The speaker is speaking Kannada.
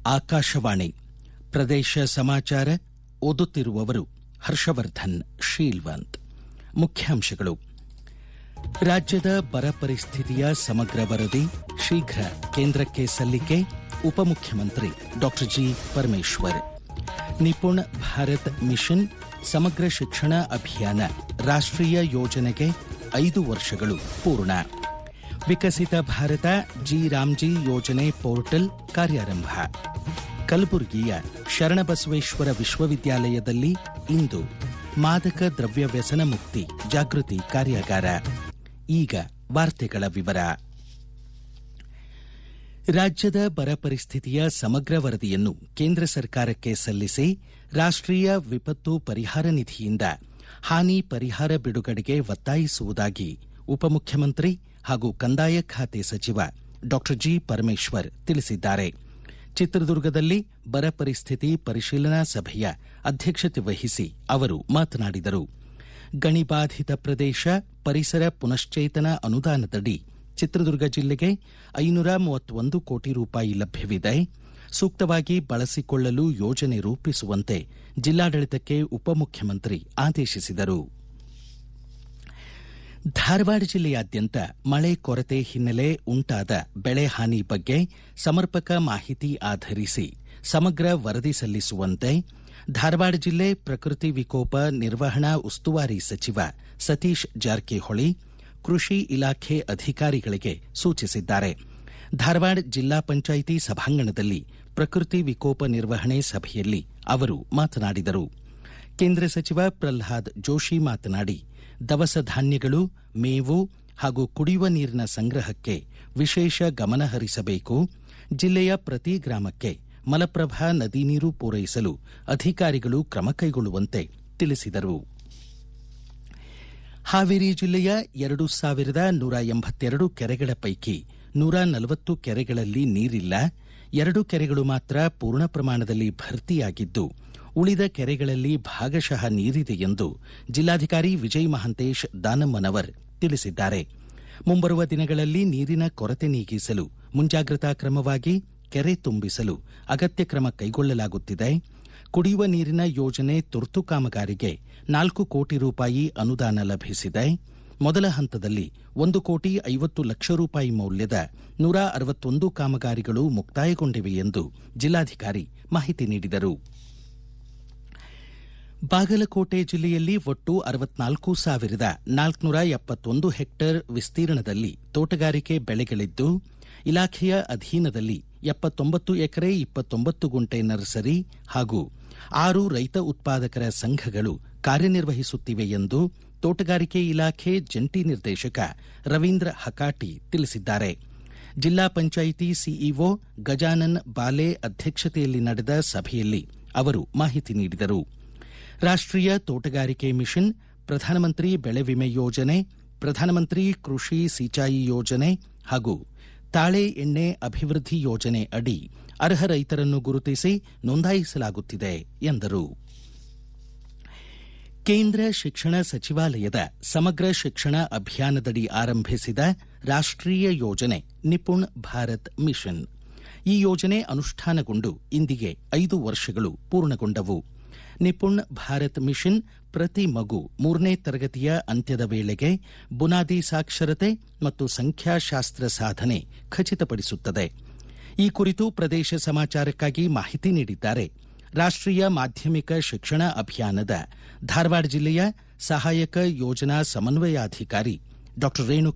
ಆಕಾಶವಾಣಿ ಪ್ರದೇಶ ಸಮಾಚಾರ ಓದುತ್ತಿರುವವರು ಹರ್ಷವರ್ಧನ್ ಶೀಲ್ವಂತ್ ಮುಖ್ಯಾಂಶಗಳು ರಾಜ್ಯದ ಬರ ಪರಿಸ್ಥಿತಿಯ ಸಮಗ್ರ ವರದಿ ಶೀಘ್ರ ಕೇಂದ್ರಕ್ಕೆ ಸಲ್ಲಿಕೆ ಉಪಮುಖ್ಯಮಂತ್ರಿ doctor G Parameshwar Nipun Bharat mission Samagra Shiksha ಅಭಿಯಾನ ರಾಷ್ಟ್ರೀಯ ಯೋಜನೆಗೆ ಐದು ವರ್ಷಗಳು ಪೂರ್ಣ ವಿಕಸಿತ ಭಾರತ ಜಿ ರಾಮ್ಜಿ ಯೋಜನೆ ಪೋರ್ಟಲ್ ಕಾರ್ಯಾರಂಭ ಕಲಬುರಗಿಯ ಶರಣಬಸವೇಶ್ವರ ವಿಶ್ವವಿದ್ಯಾಲಯದಲ್ಲಿ ಇಂದು ಮಾದಕ ದ್ರವ್ಯ ವ್ಯಸನ ಮುಕ್ತಿ ಜಾಗೃತಿ ಕಾರ್ಯಾಗಾರ ಈಗ ವಾರ್ತೆಗಳ ವಿವರ ರಾಜ್ಯದ ಬರ ಪರಿಸ್ಥಿತಿಯ ಸಮಗ್ರ ವರದಿಯನ್ನು ಕೇಂದ್ರ ಸರ್ಕಾರಕ್ಕೆ ಸಲ್ಲಿಸಿ ರಾಷ್ಟ್ರೀಯ ವಿಪತ್ತು ಪರಿಹಾರ ನಿಧಿಯಿಂದ ಹಾನಿ ಪರಿಹಾರ ಬಿಡುಗಡೆಗೆ ಒತ್ತಾಯಿಸುವುದಾಗಿ ಉಪಮುಖ್ಯಮಂತ್ರಿ ಹಾಗೂ ಕಂದಾಯ ಖಾತೆ ಸಚಿವ ಡಾಕ್ಟರ್ ಜಿ ಪರಮೇಶ್ವರ್ ತಿಳಿಸಿದ್ದಾರೆ ಚಿತ್ರದುರ್ಗದಲ್ಲಿ ಬರ ಪರಿಸ್ಥಿತಿ ಪರಿಶೀಲನಾ ಸಭೆಯ ಅಧ್ಯಕ್ಷತೆ ವಹಿಸಿ ಅವರು ಮಾತನಾಡಿದರು ಗಣಿಬಾಧಿತ ಪ್ರದೇಶ ಪರಿಸರ ಪುನಶ್ಚೇತನ ಅನುದಾನದಡಿ ಚಿತ್ರದುರ್ಗ ಜಿಲ್ಲೆಗೆ ಐನೂರ ಮೂವತ್ತೊಂದು ಕೋಟಿ ರೂಪಾಯಿ ಲಭ್ಯವಿದೆ ಸೂಕ್ತವಾಗಿ ಬಳಸಿಕೊಳ್ಳಲು ಯೋಜನೆ ರೂಪಿಸುವಂತೆ ಜಿಲ್ಲಾಡಳಿತಕ್ಕೆ ಉಪಮುಖ್ಯಮಂತ್ರಿ ಆದೇಶಿಸಿದರು ಧಾರವಾಡ ಜಿಲ್ಲೆಯಾದ್ಯಂತ ಮಳೆ ಕೊರತೆ ಹಿನ್ನೆಲೆ ಉಂಟಾದ ಬೆಳೆ ಹಾನಿ ಬಗ್ಗೆ ಸಮರ್ಪಕ ಮಾಹಿತಿ ಆಧರಿಸಿ ಸಮಗ್ರ ವರದಿ ಸಲ್ಲಿಸುವಂತೆ ಧಾರವಾಡ ಜಿಲ್ಲೆ ಪ್ರಕೃತಿ ವಿಕೋಪ ನಿರ್ವಹಣಾ ಉಸ್ತುವಾರಿ ಸಚಿವ ಸತೀಶ್ ಜಾರಕಿಹೊಳಿ ಕೃಷಿ ಇಲಾಖೆ ಅಧಿಕಾರಿಗಳಿಗೆ ಸೂಚಿಸಿದ್ದಾರೆ ಧಾರವಾಡ ಜಿಲ್ಲಾ ಪಂಚಾಯಿತಿ ಸಭಾಂಗಣದಲ್ಲಿ ಪ್ರಕೃತಿ ವಿಕೋಪ ನಿರ್ವಹಣೆ ಸಭೆಯಲ್ಲಿ ಅವರು ಮಾತನಾಡಿದರು ಕೇಂದ್ರ ಸಚಿವ ಪ್ರಲ್ಹಾದ್ ಜೋಶಿ ಮಾತನಾಡಿ ದವಸ ಧಾನ್ಯಗಳು ಮೇವು ಹಾಗೂ ಕುಡಿಯುವ ನೀರಿನ ಸಂಗ್ರಹಕ್ಕೆ ವಿಶೇಷ ಗಮನ ಹರಿಸಬೇಕು ಜಿಲ್ಲೆಯ ಪ್ರತಿ ಗ್ರಾಮಕ್ಕೆ ಮಲಪ್ರಭಾ ನದಿ ನೀರು ಪೂರೈಸಲು ಅಧಿಕಾರಿಗಳು ಕ್ರಮ ಕೈಗೊಳ್ಳುವಂತೆ ತಿಳಿಸಿದರು ಹಾವೇರಿ ಜಿಲ್ಲೆಯ ಎರಡು ಸಾವಿರದ ನೂರ ಎಂಬತ್ತೆರಡು ಕೆರೆಗಳ ಪೈಕಿ ನೂರ ನಲವತ್ತು ಕೆರೆಗಳಲ್ಲಿ ನೀರಿಲ್ಲ ಎರಡು ಕೆರೆಗಳು ಮಾತ್ರ ಪೂರ್ಣ ಪ್ರಮಾಣದಲ್ಲಿ ಭರ್ತಿಯಾಗಿದ್ದು ಉಳಿದ ಕೆರೆಗಳಲ್ಲಿ ಭಾಗಶಃ ನೀರಿದೆ ಎಂದು ಜಿಲ್ಲಾಧಿಕಾರಿ ವಿಜಯ್ ಮಹಾಂತೇಶ್ ದಾನಮ್ಮನವರ್ ತಿಳಿಸಿದ್ದಾರೆ ಮುಂಬರುವ ದಿನಗಳಲ್ಲಿ ನೀರಿನ ಕೊರತೆ ನೀಗಿಸಲು ಮುಂಜಾಗ್ರತಾ ಕ್ರಮವಾಗಿ ಕೆರೆ ತುಂಬಿಸಲು ಅಗತ್ಯ ಕ್ರಮ ಕೈಗೊಳ್ಳಲಾಗುತ್ತಿದೆ ಕುಡಿಯುವ ನೀರಿನ ಯೋಜನೆ ತುರ್ತು ಕಾಮಗಾರಿಗೆ ನಾಲ್ಕು ಕೋಟಿ ರೂಪಾಯಿ ಅನುದಾನ ಲಭಿಸಿದೆ ಮೊದಲ ಹಂತದಲ್ಲಿ ಒಂದು ಕೋಟಿ ಐವತ್ತು ಲಕ್ಷ ರೂಪಾಯಿ ಮೌಲ್ಯದ ನೂರ ಅರವತ್ತೊಂದು ಕಾಮಗಾರಿಗಳು ಮುಕ್ತಾಯಗೊಂಡಿವೆ ಎಂದು ಜಿಲ್ಲಾಧಿಕಾರಿ ಮಾಹಿತಿ ನೀಡಿದರು ಬಾಗಲಕೋಟೆ ಜಿಲ್ಲೆಯಲ್ಲಿ ಒಟ್ಟು ಅರವತ್ನಾಲ್ಕು ಸಾವಿರದ ನಾಲ್ಕುನೂರ ಎಪ್ಪತ್ತೊಂದು ಹೆಕ್ಟೇರ್ ವಿಸ್ತೀರ್ಣದಲ್ಲಿ ತೋಟಗಾರಿಕೆ ಬೆಳೆಗಳಿದ್ದು ಇಲಾಖೆಯ ಅಧೀನದಲ್ಲಿ ಎಪ್ಪತ್ತೊಂಬತ್ತು ಎಕರೆ ಇಪ್ಪತ್ತೊಂಬತ್ತು ಗುಂಟೆ ನರ್ಸರಿ ಹಾಗೂ ಆರು ರೈತ ಉತ್ಪಾದಕರ ಸಂಘಗಳು ಕಾರ್ಯನಿರ್ವಹಿಸುತ್ತಿವೆ ಎಂದು ತೋಟಗಾರಿಕೆ ಇಲಾಖೆ ಜಂಟಿ ನಿರ್ದೇಶಕ ರವೀಂದ್ರ ಹಕಾಟಿ ತಿಳಿಸಿದ್ದಾರೆ ಜಿಲ್ಲಾ ಪಂಚಾಯಿತಿ ಸಿಇಒ ಗಜಾನನ್ ಬಾಲೆ ಅಧ್ಯಕ್ಷತೆಯಲ್ಲಿ ನಡೆದ ಸಭೆಯಲ್ಲಿ ಅವರು ಮಾಹಿತಿ ನೀಡಿದರು ರಾಷ್ಟ್ರೀಯ ತೋಟಗಾರಿಕೆ ಮಿಷನ್ ಪ್ರಧಾನಮಂತ್ರಿ ಬೆಳೆ ವಿಮೆ ಯೋಜನೆ ಪ್ರಧಾನಮಂತ್ರಿ ಕೃಷಿ ಸಿಂಚಾಯಿ ಯೋಜನೆ ಹಾಗೂ ತಾಳೆ ಎಣ್ಣೆ ಅಭಿವೃದ್ಧಿ ಯೋಜನೆ ಅಡಿ ಅರ್ಹ ರೈತರನ್ನು ಗುರುತಿಸಿ ನೋಂದಾಯಿಸಲಾಗುತ್ತಿದೆ ಎಂದರು ಕೇಂದ್ರ ಶಿಕ್ಷಣ ಸಚಿವಾಲಯದ ಸಮಗ್ರ ಶಿಕ್ಷಣ ಅಭಿಯಾನದಡಿ ಆರಂಭಿಸಿದ ರಾಷ್ಟ್ರೀಯ ಯೋಜನೆ ನಿಪುಣ್ ಭಾರತ್ ಮಿಷನ್ ಈ ಯೋಜನೆ ಅನುಷ್ಠಾನಗೊಂಡು ಇಂದಿಗೆ ಐದು ವರ್ಷಗಳು ಪೂರ್ಣಗೊಂಡವು ನಿಪುಣ್ ಭಾರತ್ ಮಿಷನ್ ಪ್ರತಿ ಮಗು ಮೂರನೇ ತರಗತಿಯ ಅಂತ್ಯದ ವೇಳೆಗೆ ಬುನಾದಿ ಸಾಕ್ಷರತೆ ಮತ್ತು ಸಂಖ್ಯಾಶಾಸ್ತ್ರ ಸಾಧನೆ ಖಚಿತಪಡಿಸುತ್ತದೆ ಈ ಕುರಿತು ಪ್ರದೇಶ ಸಮಾಚಾರಕ್ಕಾಗಿ ಮಾಹಿತಿ ನೀಡಿದ್ದಾರೆ ರಾಷ್ಟ್ರೀಯ ಮಾಧ್ಯಮಿಕ ಶಿಕ್ಷಣ ಅಭಿಯಾನದ ಧಾರವಾಡ ಜಿಲ್ಲೆಯ ಸಹಾಯಕ ಯೋಜನಾ ಸಮನ್ವಯಾಧಿಕಾರಿ ಡಾ